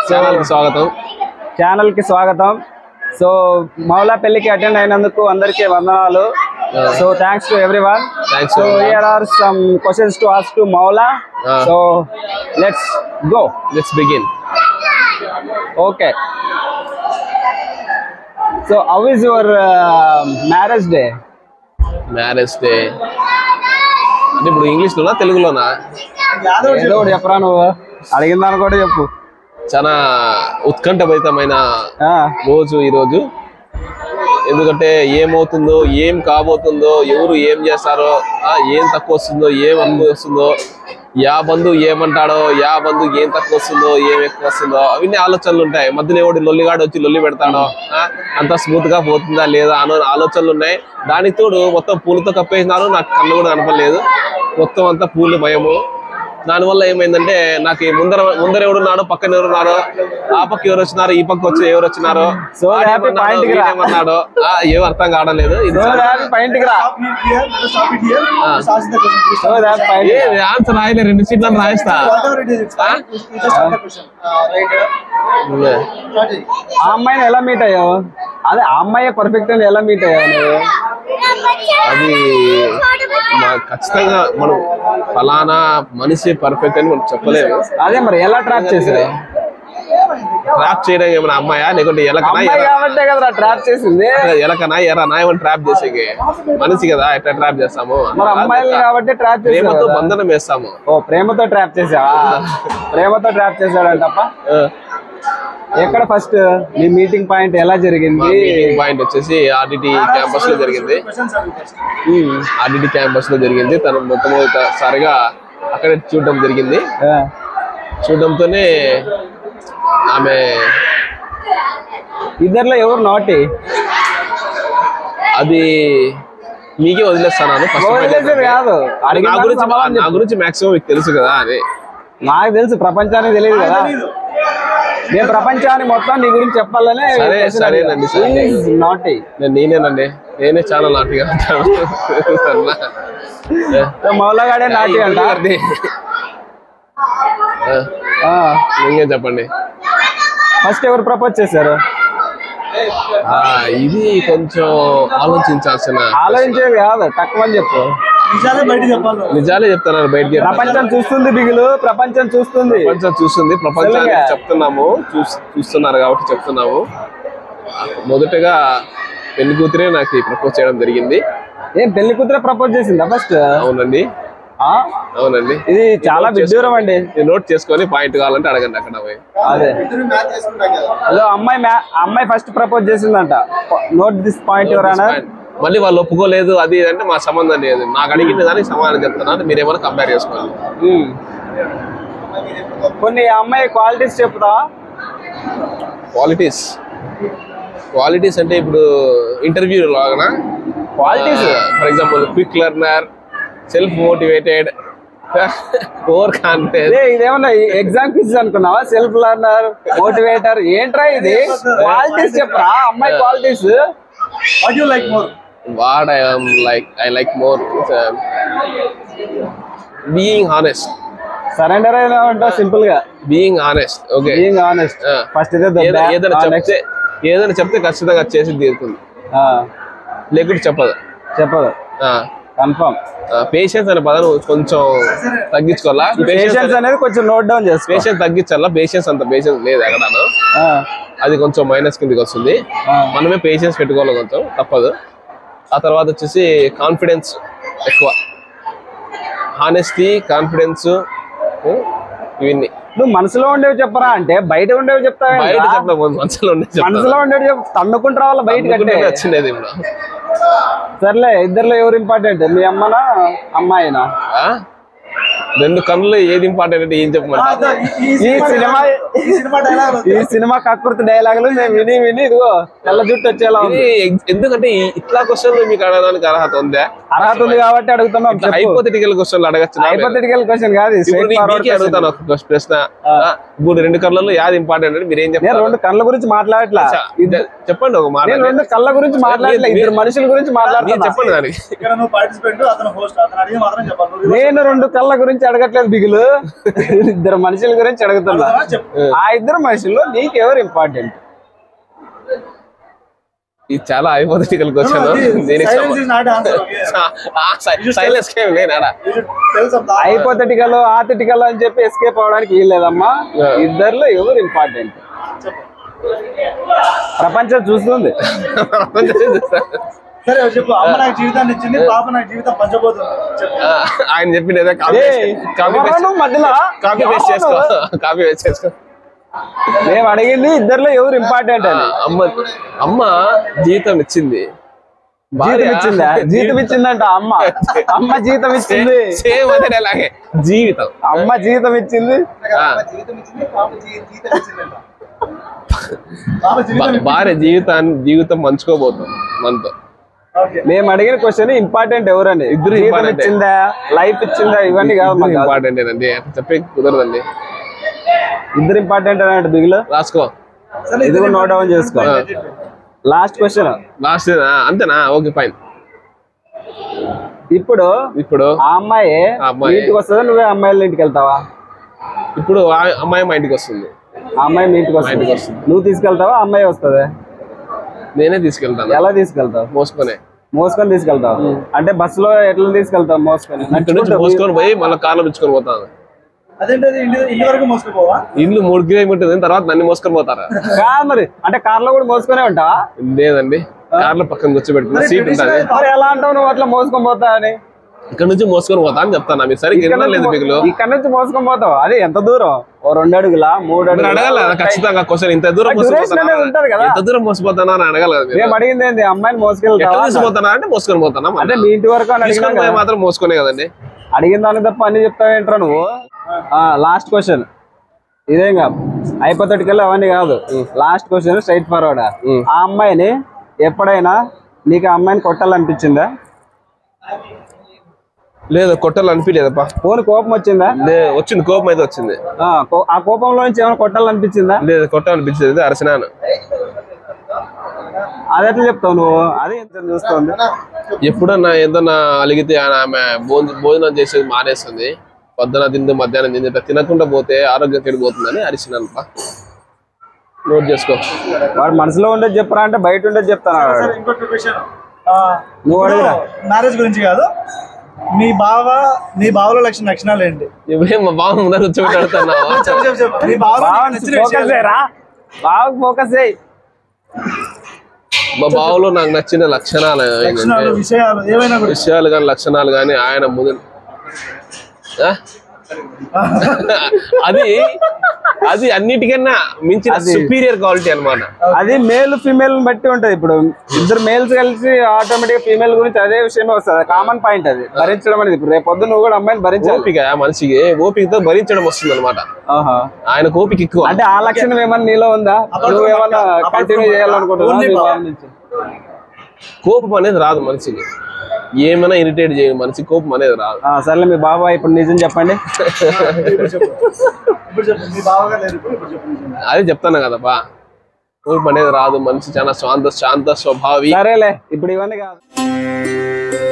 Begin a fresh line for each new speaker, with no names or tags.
Channel కి స్వాగతం
channel కి స్వాగతం సో మౌలా పెళ్లికి అటెండ్ అయినందుకు అందరికీ వందనాలు so thanks to everyone
Thanks
సో
to everyone.
Here are some questions to ask to Moula
Ah.
So let's go
let's begin
okay so how is your marriage day
marriage day అంటే ఇప్పుడు English లోనా తెలుగులోనా
ఏదో ఒకటి చెప్పరా నువ్వు అడిగిన దాన్ని కూడా చెప్పు
చాలా ఉత్కంఠభరితమైన
ఆ,
రోజు ఈ రోజు ఎందుకంటే ఏమవుతుందో ఏం కాబోతుందో ఎవరు ఏం చేస్తారో ఆ, ఏం తక్కువ వస్తుందో ఏం ఎక్కువ వస్తుందో యా బంధు ఏమంటాడో యా బంధు ఏం తక్కువ వస్తుందో ఏం ఎక్కువ వస్తుందో అవన్నీ ఆలోచనలు ఉంటాయి మధ్యలో ఎవడు లొల్లిగాడు వచ్చి లొల్లి పెడతాడో ఆ, అంత స్మూత్ గా పోతుందా లేదా అన్న ఆలోచనలు ఉన్నాయి దానికి తోడు మొత్తం పూలతో కప్పేసినారు నాకు కళ్ళు కూడా కనపడలేదు మొత్తం అంతా పూలు భయము దానివల్ల ఏమైందంటే నాకు ఈ ముందర ముందర ఎవరున్నాడో పక్కన ఎవరున్నారో ఆ పక్క ఎవరు వచ్చినారో ఈ పక్క వచ్చి ఎవరు వచ్చినారో
So
వాడు
happy
ఏమన్నాడో,
point కి రా.
వీడు ఏమన్నాడో ఆ, ఏం అర్థం కావడం లేదు ఇది
సో
చాలా-
that point కి రా
Stop it here. Just stop it here.
Ah.
Just ask the question. Please.
So that point
ఏ ఆన్సర్ రాయలే రెండు సీట్లను రాయిస్తా
Whatever it is, it's fine. You you just start the question. Uh, right here. Start it.
ఆ అమ్మాయిని ఎలా meet అయ్యావు అదే ఆ అమ్మాయి పర్ఫెక్ట్ అని ఎలా మీట్ అయ్యావు నువ్వు
అది మా- ఖచ్చితంగా మనం ఫలానా మనిషి పర్ఫెక్ట్ అని మనం చెప్పలేము
అదే మరి ఎలా ట్రాప్ చేసావు
ట్రాప్ చేయడం ఏమైనా అమ్మాయా లేకుంటే ఎలకనా
అమ్మాయి
ఎర్ర-
కాబట్టే కదరా ట్రాప్ చేసింది
ఎలకనా ఎర్రనా ఏమైనా ట్రాప్ చేసేకి మనిషి కదా ఎట్లా ట్రాప్ చేస్తాము
మరి అమ్మాయిలు కాబట్టి ట్రాప్
ప్రేమతో
చేసావు
బంధనం వేస్తాము
ఓ ప్రేమతో ట్రాప్ చేసావా ప్రేమతో ట్రాప్ చేసాడంటప్ప
ఆ.
ఎక్కడ ఫస్ట్ మీ మీటింగ్ పాయింట్ ఎలా జరిగింది
మీటింగ్ పాయింట్ వచ్చేసి ఆర్డిటి క్యాంపస్ లో జరిగింది
Questions are first.
Um,
RDT campus లో జరిగింది తను మొట్టమొదటిసారిగా అక్కడే చూడడం జరిగింది
ఆ,
చూడడంతోనే ఆమె
ఇద్దర్లో ఎవరు నాటి
అది మీకే వదిలేస్తాను ఫస్ట్
వదిలేసేది కాదు అడిగిన
నా
దానికి
గురించి
సమాధానం
నా
చెప్పు.
గురించి మాక్సిమం మీకు తెలుసు కదా అది
నాకు తెలుసు ప్రపంచానికి తెలియదు కదా నేను ప్రపంచానికి మొత్తం నీ గురించి చెప్పాలనే
సరే, సరేనండి, సరే.
నాటి
నేను నేనేనండి నేనే చాలా నాటిగా ఉంటాను సరేనా?
మౌలగాడే నాటి అంట
అది. ఆ, ఇంకేం చెప్పండి
ఫస్ట్ ఎవరు ప్రపోజ్ చేశారు
ఆ, ఇది కొంచెం ఆలోచించాల్సిన
ఆలోచించేది కాదు తక్కువ అని చెప్పు
నిజాలే బయట చెప్పాలి
నిజాలే చెప్తున్నారు బయటికి
ప్రపంచం చూస్తుంది బిగులు ప్రపంచం చూస్తుంది
ప్రపంచం చూస్తుంది ప్రపంచానికి
తెలుగా?
చెప్తున్నాము చూస్- చూస్తున్నారు కాబట్టి చెప్తున్నాము మొదటగా పెళ్లి కూతురే నాకు ప్రపోజ్ చేయడం జరిగింది
ఏం పెళ్లి కూతురే ప్రపోజ్ చేసిందా ఫస్ట్
అవునండి అవునండి
ఇది చాలా విడ్డూరం అండి
ఇది నోట్ చేసుకొని పాయింట్ కావాలంటే అడగండి అక్కడ పోయి
అదే
ఇద్దరు మ్యాచ్ చేసుకుంటాం కదా
అదో అమ్మాయి మ్యా- అమ్మాయి ఫస్ట్ ప్రపోజ్ చేసిందంట నోట్ దిస్ పాయింట్ ఎవరైనా
మళ్ళీ వాళ్ళు ఒప్పుకోలేదు అది ఇది అంటే మా సంబంధం లేదు నాకు అడిగిన దానికి సమాధానం చెప్తున్నాను మీరు ఏమైనా కంపేర్ చేసుకోవాలి
కొన్ని అమ్మాయి క్వాలిటీస్ చెప్తా
క్వాలిటీస్ క్వాలిటీస్ అంటే ఇప్పుడు ఇంటర్వ్యూ లాగా
Qualities?
For example quick learner self motivated over confidence
అదే ఇదేమన్నా ఎగ్జామ్ క్విజ్ అనుకున్నావా సెల్ఫ్ లర్నర్ మోటివేటర్ ఏంట్రా ఇది క్వాలిటీస్ చెప్పరా అమ్మాయి qualities
what you like more
what I like I like more being honest
surrender అయినా ఉంటా సింపుల్ గా
being honest okay
being honest
Ah.
First ఇదే
ఏదైనా చెప్తే ఏదైనా చెప్తే ఖచ్చితంగా చేసి తీరుతుంది లేకుంటే చెప్పదు
చెప్పదు కన్ఫర్మ్
పేషెన్స్ అనే పదం కొంచెం తగ్గించుకోవాలా
పేషెన్స్ అనేది కొంచెం నోట్ డౌన్ చేసుకో
పేషెన్స్ తగ్గించాలా పేషెన్స్ అంత పేషెన్స్ లేదు ఎక్కడాను
ఆ,
అది కొంచెం మైనస్ కిందకి వస్తుంది
ఆ.
మనమే పేషెన్స్ పెట్టుకోవాలి కొంచెం తప్పదు ఆ తర్వాత వచ్చేసి కాన్ఫిడెన్స్ ఎక్కువ హానెస్టీ కాన్ఫిడెన్స్ ఇవన్నీ
నువ్వు మనసులో ఉండేవి చెప్పరా అంటే బయట ఉండేవి చెప్తావా
బయట చెప్పడం మనసులో ఉండే
మనసులో ఉండేవి చెప్పు తన్నుకుంటూ రావాలి బయట కంటే
వచ్చిండేది ఇప్పుడు
సర్లే ఇద్దర్లో ఎవరు ఇంపార్టెంట్ మీ అమ్మనా అమ్మాయినా
ఆ? రెండు కన్నులు ఏది ఇంపార్టెంట్ అంటే ఏం చెప్పమంటారు
ఈ సినిమా
ఈ సినిమా డైలాగ్
ఈ సినిమా కక్కుర్తి డైలాగులు నేను విని విని ఇదిగో తెల్ల జుట్టు వచ్చేలా ఉంది
ఇది ఎగ్- ఎందుకంటే ఈ- ఇట్లా క్వశ్చన్లు మీకు అడగడానికి అర్హత ఉందా
అర్హత ఉంది కాబట్టి అడుగుతున్నాం చెప్పు
హైపోథెటికల్ క్వశ్చన్లు అడగచ్చు
హైపోథెటికల్ క్వశ్చన్ కాదు
ఇప్పుడు
స్ట్రైట్
నీ-
ఫార్వర్డ్
మీకే అడుగుతాను ఒక క్వశ్చన్ ప్రశ్న ఆ, ఇప్పుడు రెండు కళ్ళల్లో యాది ఇంపార్టెంట్ అంటే మీరు ఏం
నేను
చెప్తారు
రెండు కళ్ళ గురించి మాట్లాడట్లా
ఇద్ద- చెప్పండి ఒక మాట
నేను రెండు కళ్ళ గురించి మాట్లాడట్లా ఇద్దరు మనుషుల గురించి
మీరు
మాట్లాడుతున్నా
చెప్పండి దానికి
ఇక్కడ నువ్వు పార్టిసిపెంట్ అతను హోస్ట్ అతను అడిగి మాత్రం చెప్పాలి నువ్వు
నేను రెండు కళ్ళ గురించి అడగట్లేదు బిగులు ఇద్దరు మనుషుల గురించి అడుగుతున్నా
చెప్పు
ఆ ఇద్దరు మనుషుల్లో నీకు ఎవరు ఇంపార్టెంట్
ఇది చాలా హైపోథెటికల్ క్వశ్చన్ దీనికి
silence is not answer
silence నేను ఆడ
తెలుసు
హైపోథెటికల్ ఆథెటికల్ అని చెప్పి ఎస్కేప్ అవడానికి వీల్లేదమ్మా
Yeah.
ఇద్దర్లో ఎవరు ఇంపార్టెంట్ ప్రపంచం చూస్తుంది
సరే చెప్పు అమ్మ నాకు జీవితాన్ని ఇచ్చింది పాప నాకు జీవితం పంచబోతుంది చెప్పు
ఆ, ఆయన చెప్పింది కాపీ
ఏయ్,
కాపీ
ఎవరు నువ్వు మధ్యలో
కాపీ పేస్ట్ చేసుకో కాపీ పేస్ట్ చేసుకో
మేము అడిగింది ఇద్దర్లో ఎవరు ఇంపార్టెంట్
ఆ,
అని
అమ్మ అమ్మ జీతం ఇచ్చింది
జీతం
భార్య-
ఇచ్చిందా జీతం ఇచ్చిందంట అమ్మ అమ్మ జీతం ఇచ్చింది
సేమ్ అదే అలాగే జీవితం
అమ్మ జీతం ఇచ్చింది
ఆ.
జీవితం ఇచ్చింది పాప జీ- జీతం ఇచ్చిందంట పాప జీవితం
భా- భార్య జీవితాన్ని జీవితం పంచుకోబోతుంది మనతో
ఓకే
మేము అడిగిన క్వశ్చన్ ఇంపార్టెంట్ ఎవరని
ఇద్దరు
జీతం
important.
ఇచ్చిందా లైఫ్ ఇచ్చిందా ఇవన్నీ కాదు మాకు కాదు.
ఇంపార్టెంట్ అండి అట్లా చెప్పే కుదరదండి
ఇద్దరు ఇంపార్టెంట్ అన్నట్టు బిగులు
రాసుకో
సరే
ఇది కూడా నోట్ డౌన్ చేసుకో లాస్ట్ క్వశ్చన్
లాస్ట్ అంతేనా ఓకే ఫైన్
ఇప్పుడు
ఇప్పుడు
ఆ అమ్మాయి
ఆ అమ్మాయి.
ఇంటికి వస్తుందా నువ్వే అమ్మాయిల ఇంటికి వెళ్తావా
ఇప్పుడు ఆ అమ్మాయి మా ఇంటికి వస్తుంది
ఆ అమ్మాయి మీ ఇంటికి
ఇంటికి
వస్తుంది
వస్తుంది.
నువ్వు తీసుకెళ్తావా ఆ అమ్మాయి వస్తుంది
నేనే తీసుకెళ్తాను
ఎలా తీసుకెళ్తావు
మోసుకొనే
మోసుకొని తీసుకెళ్తావు అంటే బస్సులో ఎట్లా తీసుకెళ్తావు మోసుకొని
ఇక్కడ నుంచి
నడుచుకుంటూ
మోసుకొని పోయి మళ్ళీ కార్లో పిచ్చుకొని పోతాను
అదేంటది ఇంటి ఇంటి వరకు మోసుకుపోవా
ఇల్లు మూడు కిలోమీటర్లు తర్వాత నన్ను మోసుకొని పోతారా
కాదు మరి అంటే కార్లో కూడా మోసుకొనే ఉంటావా
లేదండి కార్లో పక్కన కూర్చోబెట్టుకుని సీట్ ఉంటుంది
మరి ఎలా అంటావు నువ్వు అట్లా మోసుకొని పోతా అని
ఇక్కడ నుంచి మోసుకొని పోతా అని చెప్తాను మీరు సరిగ్గా
ఇక్కడ
వినడం లేదు
నుంచి
మీకు
మో- ఇక్కడ నుంచి మోసుకొని పోతావు అదే ఎంత దూరం ఓ రెండు అడుగులా మూడు
మీరు
అడుగులా
అడగాలి కదా ఖచ్చితంగా క్వశ్చన్ ఇంత దూరం
ఆ duration అనేది ఉంటది కదా.
మోసపోతానా ఎంత దూరం మోసపోతానా అని అడగాలి కదా మీరు.
మేము అడిగింది ఏంది అమ్మాయిని
ఎట్లా
మోసుకెళ్తావా
తీసుకుపోతానా అంటే మోసుకొని పోతానా
అంటే మీ ఇంటి వరకు అని
తీసుకొని
అడిగినా
పోయి
కదా.
మాత్రం మోసుకునే కదండి
అడిగిన దానికి తప్ప అన్ని చెప్తావేంట్రా నువ్వు లాస్ట్ క్వశ్చన్ ఇదేం కాదు అయిపోతటికల్లా అవన్నీ కాదు last question straightforward
um.
ఆ అమ్మాయిని ఎప్పుడైనా నీకు ఆ అమ్మాయిని కొట్టాలనిపించిందా
లేదు కొట్టాలి అనిపించలేదప్పా
ఫోన్ కోపం వచ్చిందా
లే వచ్చింది కోపం అయితే వచ్చింది
ఆ, కో- ఆ కోపంలో నుంచి ఏమైనా కొట్టాలనిపించిందా
లేదు కొట్టాలనిపించలేదు అరసినాను
అది ఎట్లా చెప్తావు నువ్వు అదే ఎంత చూస్తుంది
ఎప్పుడన్నా ఏదన్నా అలిగితే ఆయన ఆమె భోజ- భోజనం చేసేది మానేస్తుంది పొద్దున తింది మధ్యాహ్నం తింది ఇట్లా తినకుండా పోతే ఆరోగ్యం చెడిపోతుందని అరిసినాను పా నోట్ చేసుకో
వాడు మనసులో ఉండేది చెప్పరా అంటే బయట ఉండేది చెప్తాను
సరే ఇంకొక క్వశ్చన్
నువ్వు అడిగిరా
మ్యారేజ్ గురించి కాదు మీ బావ మీ బావలో లక్షణ లక్షణాలు ఏంటి
ఇప్పుడే మా బావ ముందర కూర్చోబెట్టి అడుగుతున్నావా
చెప్పు చెప్పు చెప్పు మీ బావలో నీకు
బాగా
నచ్చిన
ఫోకస్
విషయాలు
చేయరా బాగా ఫోకస్ చేయి
మా బావలో నాకు నచ్చిన లక్షణాలు ఏంటంటే
లక్షణాలు విషయాలు ఏవైనా కూడా
విషయాలు కానీ లక్షణాలు కానీ ఆయన ముందు ఆ? అది అది అన్నిటికన్నా మించిన సుపీరియర్ క్వాలిటీ అన్నమాట
అది మేల్ ఫీమేల్ బట్టి ఉంటది ఇప్పుడు ఇద్దరు మేల్స్ కలిసి ఆటోమేటిక్ ఫీమేల్ గురించి అదే విషయమే వస్తుంది కామన్ పాయింట్ అది భరించడం అనేది ఇప్పుడు రేపు పొద్దున్న నువ్వు కూడా అమ్మాయిని భరించాలి
ఓపిక మనిషికి ఓపికతో భరించడం వస్తుంది అనమాట
ఆహా.
ఆయన ఓపిక ఎక్కువ
అంటే ఆ లక్షణం ఏమన్నా నీలో ఉందా నువ్వు ఏమన్నా కంటిన్యూ చేయాలనుకుంటున్నావా
Only
నీ
power.
బావ నుంచి?
కోపం అనేది రాదు మనిషికి ఏమైనా ఇరిటేట్ చేయదు మనిషి కోపం అనేది రాదు
ఆ, సర్లే మీ బాబాయ్ ఇప్పుడు నిజం చెప్పండి
ఇప్పుడు చెప్పు ఇప్పుడు చెప్పు మీ బావగా లేరు ఇప్పుడు ఇప్పుడు చెప్పు నిజం.
అదే చెప్తాను కదపా కోపం అనేది రాదు మనిషి చాలా శాంత శాంత స్వభావి
సరేలే ఇప్పుడు ఇవన్నీ కాదు